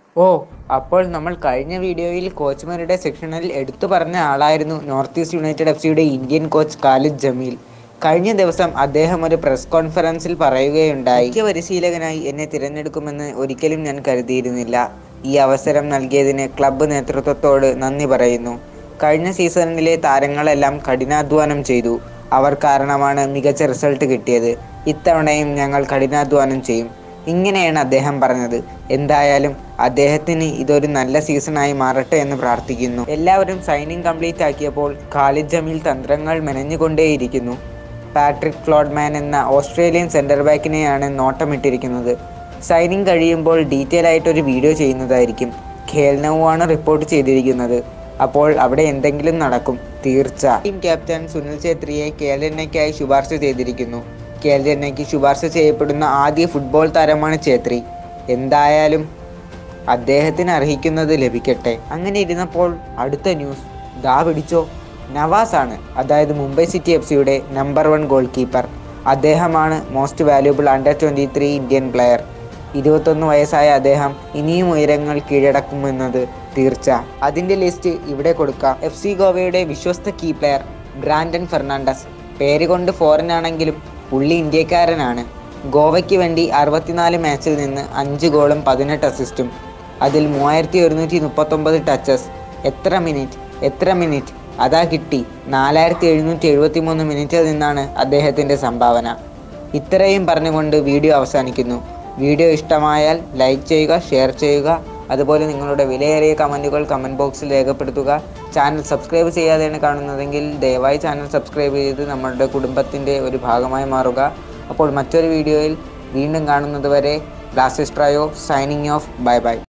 ഓ അപ്പോൾ നമ്മൾ കഴിഞ്ഞ വീഡിയോയിൽ കോച്ച്മാരുടെ സെക്ഷനിൽ എടുത്തു പറഞ്ഞ ആളായിരുന്നു നോർത്ത് ഈസ്റ്റ് യുണൈറ്റഡ് എഫ് സിയുടെ ഇന്ത്യൻ കോച്ച് ഖാലിദ് ജമീൽ കഴിഞ്ഞ ദിവസം അദ്ദേഹം ഒരു പ്രസ് കോൺഫറൻസിൽ പറയുകയുണ്ടായി മുഖ്യ പരിശീലകനായി എന്നെ തിരഞ്ഞെടുക്കുമെന്ന് ഒരിക്കലും ഞാൻ കരുതിയിരുന്നില്ല ഈ അവസരം നൽകിയതിന് ക്ലബ്ബ് നേതൃത്വത്തോട് നന്ദി പറയുന്നു കഴിഞ്ഞ സീസണിലെ താരങ്ങളെല്ലാം കഠിനാധ്വാനം ചെയ്തു അവർ കാരണമാണ് മികച്ച റിസൾട്ട് കിട്ടിയത് ഇത്തവണയും ഞങ്ങൾ കഠിനാധ്വാനം ചെയ്യും ഇങ്ങനെയാണ് അദ്ദേഹം പറഞ്ഞത് എന്തായാലും അദ്ദേഹത്തിന് ഇതൊരു നല്ല സീസണായി മാറട്ടെ എന്ന് പ്രാർത്ഥിക്കുന്നു എല്ലാവരും സൈനിങ് കംപ്ലീറ്റ് ആക്കിയപ്പോൾ ഖാലിദ് ജമീൽ തന്ത്രങ്ങൾ മെനഞ്ഞുകൊണ്ടേയിരിക്കുന്നു പാട്രിക് ക്ലോഡ്മാൻ എന്ന ഓസ്ട്രേലിയൻ സെൻറ്റർ ബാക്കിനെയാണ് നോട്ടമിട്ടിരിക്കുന്നത് സൈനിങ് കഴിയുമ്പോൾ ഡീറ്റെയിൽ ആയിട്ട് ഒരു വീഡിയോ ചെയ്യുന്നതായിരിക്കും ഖേൽനവു ആണ് റിപ്പോർട്ട് ചെയ്തിരിക്കുന്നത് അപ്പോൾ അവിടെ എന്തെങ്കിലും നടക്കും തീർച്ച ടീം ക്യാപ്റ്റൻ സുനിൽ ഛേത്രിയെ കേരളയ്ക്കായി ശുപാർശ ചെയ്തിരിക്കുന്നു കേരളയ്ക്ക് ശുപാർശ ചെയ്യപ്പെടുന്ന ആദ്യ ഫുട്ബോൾ താരമാണ് ഛേത്രി എന്തായാലും അദ്ദേഹത്തിന് അർഹിക്കുന്നത് ലഭിക്കട്ടെ അങ്ങനെ ഇരുന്നപ്പോൾ അടുത്ത ന്യൂസ് ദാ പിടിച്ചോ നവാസ് ആണ് അതായത് മുംബൈ സിറ്റി എഫ് സിയുടെ നമ്പർ വൺ ഗോൾ കീപ്പർ അദ്ദേഹമാണ് most valuable under twenty three Indian player ഇരുപത്തൊന്ന് വയസ്സായ അദ്ദേഹം ഇനിയും ഉയരങ്ങൾ കീഴടക്കുമെന്നത് തീർച്ച അതിൻ്റെ ലിസ്റ്റ് ഇവിടെ കൊടുക്കാം എഫ് സി ഗോവയുടെ വിശ്വസ്ത കീ പ്ലെയർ ബ്രാൻഡൻ ഫെർണാണ്ടസ് പേര് കൊണ്ട് ഫോറിൻ ആണെങ്കിലും പുള്ളി ഇന്ത്യക്കാരനാണ് ഗോവയ്ക്ക് വേണ്ടി അറുപത്തിനാല് മാച്ചിൽ നിന്ന് അഞ്ച് ഗോളും പതിനെട്ട് അസിസ്റ്റും അതിൽ മൂവായിരത്തി ഒരുന്നൂറ്റി മുപ്പത്തൊമ്പത് ടച്ചസ് എത്ര മിനിറ്റ് എത്ര മിനിറ്റ് അതാ കിട്ടി നാലായിരത്തി എഴുന്നൂറ്റി എഴുപത്തി മൂന്ന് മിനിറ്റിൽ നിന്നാണ് അദ്ദേഹത്തിൻ്റെ സംഭാവന ഇത്രയും പറഞ്ഞുകൊണ്ട് വീഡിയോ അവസാനിക്കുന്നു വീഡിയോ ഇഷ്ടമായാൽ ലൈക്ക് ചെയ്യുക ഷെയർ ചെയ്യുക അതുപോലെ നിങ്ങളുടെ വിലയേറിയ കമൻറ്റുകൾ കമൻറ്റ് ബോക്സിൽ രേഖപ്പെടുത്തുക ചാനൽ സബ്സ്ക്രൈബ് ചെയ്യാതെയാണ് കാണുന്നതെങ്കിൽ ദയവായി ചാനൽ സബ്സ്ക്രൈബ് ചെയ്ത് നമ്മളുടെ കുടുംബത്തിൻ്റെ ഒരു ഭാഗമായി മാറുക അപ്പോൾ മറ്റൊരു വീഡിയോയിൽ വീണ്ടും കാണുന്നത് വരെ Blasters trio signing off bye by